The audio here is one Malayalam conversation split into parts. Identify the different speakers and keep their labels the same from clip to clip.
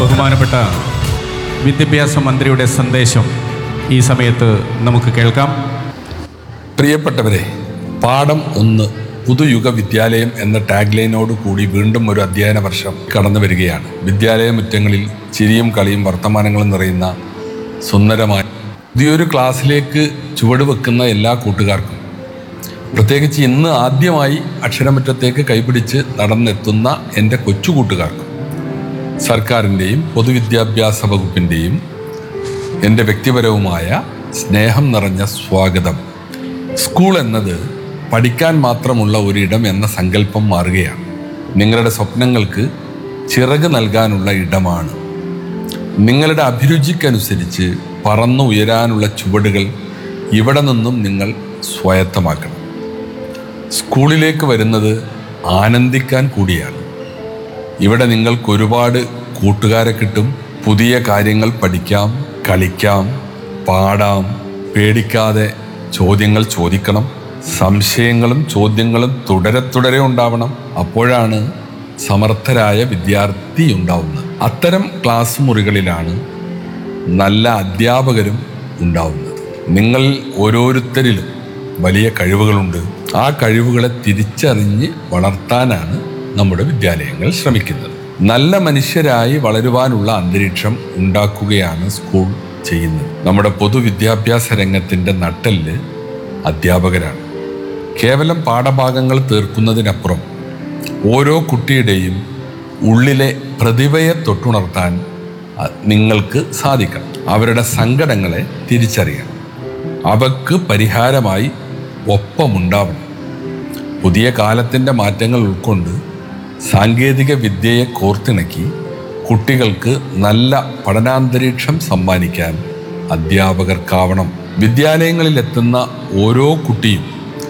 Speaker 1: ബഹുമാനപ്പെട്ട വിദ്യാഭ്യാസ മന്ത്രിയുടെ സന്ദേശം ഈ സമയത്ത് നമുക്ക് കേൾക്കാം
Speaker 2: പ്രിയപ്പെട്ടവരെ പാഠം ഒന്ന് പുതുയുഗ വിദ്യാലയം എന്ന ടാഗ് ലൈനോട് കൂടി വീണ്ടും ഒരു അധ്യയന വർഷം കടന്നു വരികയാണ് വിദ്യാലയ മുറ്റങ്ങളിൽ ചിരിയും കളിയും വർത്തമാനങ്ങളും നിറയുന്ന സുന്ദരമായ പുതിയൊരു ക്ലാസ്സിലേക്ക് ചുവട് വെക്കുന്ന എല്ലാ കൂട്ടുകാർക്കും പ്രത്യേകിച്ച് ഇന്ന് ആദ്യമായി അക്ഷരമുറ്റത്തേക്ക് കൈപിടിച്ച് നടന്നെത്തുന്ന എൻ്റെ കൊച്ചു കൂട്ടുകാർക്കും സർക്കാരിൻ്റെയും പൊതുവിദ്യാഭ്യാസ വകുപ്പിൻ്റെയും എൻ്റെ വ്യക്തിപരവുമായ സ്നേഹം നിറഞ്ഞ സ്വാഗതം സ്കൂൾ എന്നത് പഠിക്കാൻ മാത്രമുള്ള ഒരിടം എന്ന സങ്കല്പം മാറുകയാണ് നിങ്ങളുടെ സ്വപ്നങ്ങൾക്ക് ചിറക് നൽകാനുള്ള ഇടമാണ് നിങ്ങളുടെ അഭിരുചിക്കനുസരിച്ച് പറന്നു ഉയരാനുള്ള ചുവടുകൾ ഇവിടെ നിന്നും നിങ്ങൾ സ്വായത്തമാക്കണം സ്കൂളിലേക്ക് വരുന്നത് ആനന്ദിക്കാൻ കൂടിയാണ് ഇവിടെ നിങ്ങൾക്ക് ഒരുപാട് കൂട്ടുകാരെ കിട്ടും പുതിയ കാര്യങ്ങൾ പഠിക്കാം കളിക്കാം പാടാം പേടിക്കാതെ ചോദ്യങ്ങൾ ചോദിക്കണം സംശയങ്ങളും ചോദ്യങ്ങളും തുടരെ തുടരെ ഉണ്ടാവണം അപ്പോഴാണ് സമർത്ഥരായ വിദ്യാർത്ഥി ഉണ്ടാവുന്നത് അത്തരം ക്ലാസ് മുറികളിലാണ് നല്ല അധ്യാപകരും ഉണ്ടാവുന്നത് നിങ്ങൾ ഓരോരുത്തരിലും വലിയ കഴിവുകളുണ്ട് ആ കഴിവുകളെ തിരിച്ചറിഞ്ഞ് വളർത്താനാണ് നമ്മുടെ വിദ്യാലയങ്ങൾ ശ്രമിക്കുന്നത് നല്ല മനുഷ്യരായി വളരുവാനുള്ള അന്തരീക്ഷം ഉണ്ടാക്കുകയാണ് സ്കൂൾ ചെയ്യുന്നത് നമ്മുടെ പൊതുവിദ്യാഭ്യാസ രംഗത്തിൻ്റെ നട്ടെല്ല് അധ്യാപകരാണ് കേവലം പാഠഭാഗങ്ങൾ തീർക്കുന്നതിനപ്പുറം ഓരോ കുട്ടിയുടെയും ഉള്ളിലെ പ്രതിഭയെ തൊട്ടുണർത്താൻ അ- നിങ്ങൾക്ക് സാധിക്കണം അവരുടെ സങ്കടങ്ങളെ തിരിച്ചറിയണം അവക്ക് പരിഹാരമായി ഒപ്പമുണ്ടാവണം പുതിയ കാലത്തിൻ്റെ മാറ്റങ്ങൾ ഉൾക്കൊണ്ട് സാങ്കേതിക വിദ്യയെ കോർത്തിണക്കി കുട്ടികൾക്ക് നല്ല പഠനാന്തരീക്ഷം സമ്മാനിക്കാൻ അധ്യാപകർക്കാവണം വിദ്യാലയങ്ങളിൽ എത്തുന്ന ഓരോ കുട്ടിയും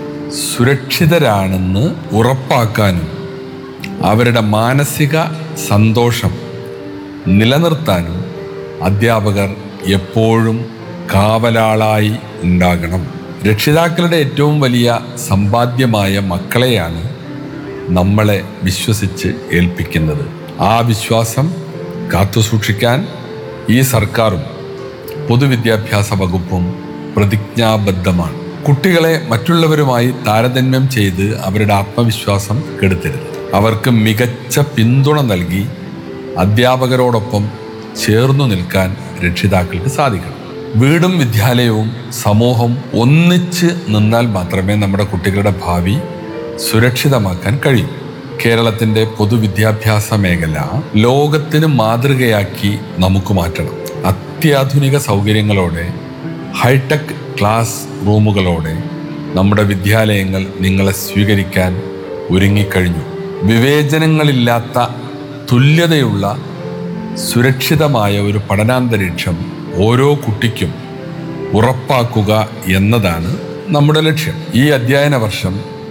Speaker 2: സുരക്ഷിതരാണെന്ന് ഉറപ്പാക്കാനും അവരുടെ മാനസിക സന്തോഷം നിലനിർത്താനും അധ്യാപകർ എപ്പോഴും കാവലാളായി ഉണ്ടാകണം രക്ഷിതാക്കളുടെ ഏറ്റവും വലിയ സമ്പാദ്യമായ മക്കളെയാണ് നമ്മളെ വിശ്വസിച്ച് ഏൽപ്പിക്കുന്നത് ആ വിശ്വാസം കാത്തുസൂക്ഷിക്കാൻ ഈ സർക്കാരും പൊതുവിദ്യാഭ്യാസ വകുപ്പും പ്രതിജ്ഞാബദ്ധമാണ് കുട്ടികളെ മറ്റുള്ളവരുമായി താരതമ്യം ചെയ്ത് അവരുടെ ആത്മവിശ്വാസം കെടുത്തരുത് അവർക്ക് മികച്ച പിന്തുണ നൽകി അധ്യാപകരോടൊപ്പം ചേർന്നു നിൽക്കാൻ രക്ഷിതാക്കൾക്ക് സാധിക്കണം വീടും വിദ്യാലയവും സമൂഹവും ഒന്നിച്ച് നിന്നാൽ മാത്രമേ നമ്മുടെ കുട്ടികളുടെ ഭാവി സുരക്ഷിതമാക്കാൻ കഴിയൂ കേരളത്തിൻ്റെ പൊതുവിദ്യാഭ്യാസ മേഖല ലോകത്തിന് മാതൃകയാക്കി നമുക്ക് മാറ്റണം അത്യാധുനിക സൗകര്യങ്ങളോടെ ഹൈടെക് ക്ലാസ് റൂമുകളോടെ നമ്മുടെ വിദ്യാലയങ്ങൾ നിങ്ങളെ സ്വീകരിക്കാൻ ഒരുങ്ങിക്കഴിഞ്ഞു വിവേചനങ്ങളില്ലാത്ത തുല്യതയുള്ള സുരക്ഷിതമായ ഒരു പഠനാന്തരീക്ഷം ഓരോ കുട്ടിക്കും ഉറപ്പാക്കുക എന്നതാണ് നമ്മുടെ ലക്ഷ്യം ഈ അധ്യയന വർഷം